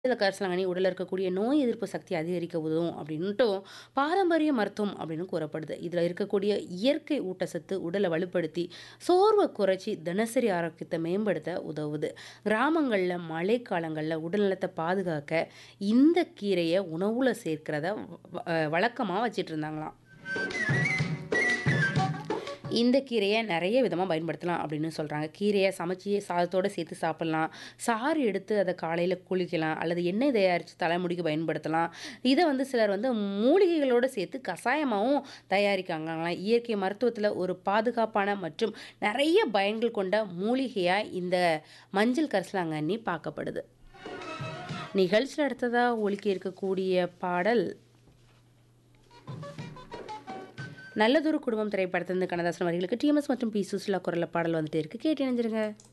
இதில கரிசலாங்கண்ணி உடல்ல இருக்கக்கூடிய நோய் எதிர்ப்பு சக்திய அதிகரிக்க உதவும் அப்படின்னுட்டும் பாரம்பரிய மருத்துவம் அப்படின்னு கூறப்படுது. இதில இருக்கக்கூடிய இயற்கை ஊட்டச்சத்து உடல வலுப்படுத்தி, சோர்வ குறைச்சு தினசரி ஆரோக்கியத்த மேம்படுத்த உதவுது. கிராமங்கள்ல மழைக்காலங்கள்ல உடல்நலத்த பாதுகாக்க இந்த கீரைய உணவுல சேர்க்கிறத வ அ வழக்கமா வச்சுட்டு இருந்தாங்களாம். இந்த கீரைய நெறைய விதமா பயன்படுத்தலாம் அப்படின்னு சொல்றாங்க. கீரைய சமைச்சு சாதத்தோட சேர்த்து சாப்பிடலாம். சாறு எடுத்து அத காலையில குளிக்கலாம். அல்லது எண்ணெய் தயாரிச்சு தலைமுடிக்கு பயன்படுத்தலாம். இத வந்து சிலர் வந்து மூலிகைகளோட சேர்த்து கசாயமாவும் தயாரிக்காங்களாம். இயற்கை மருத்துவத்தில ஒரு பாதுகாப்பான மற்றும் நெறைய பயன்கள் கொண்ட மூலிகையா இந்த மஞ்சள் கரிசலாங்கண்ணி பார்க்கப்படுது. நிகழ்ச்சியில அடுத்ததா ஒலிக்க இருக்கக்கூடிய பாடல் நல்லதொரு குடும்பம் திரைப்படத்திலிருந்து கண்ணதாசன் வரிகளுக்கு டிஎம்எஸ் மற்றும் பி. சுசீலா குரல்ல பாடல் வந்துட்டே இருக்கு. கேட்டு இணைஞ்சிருங்க.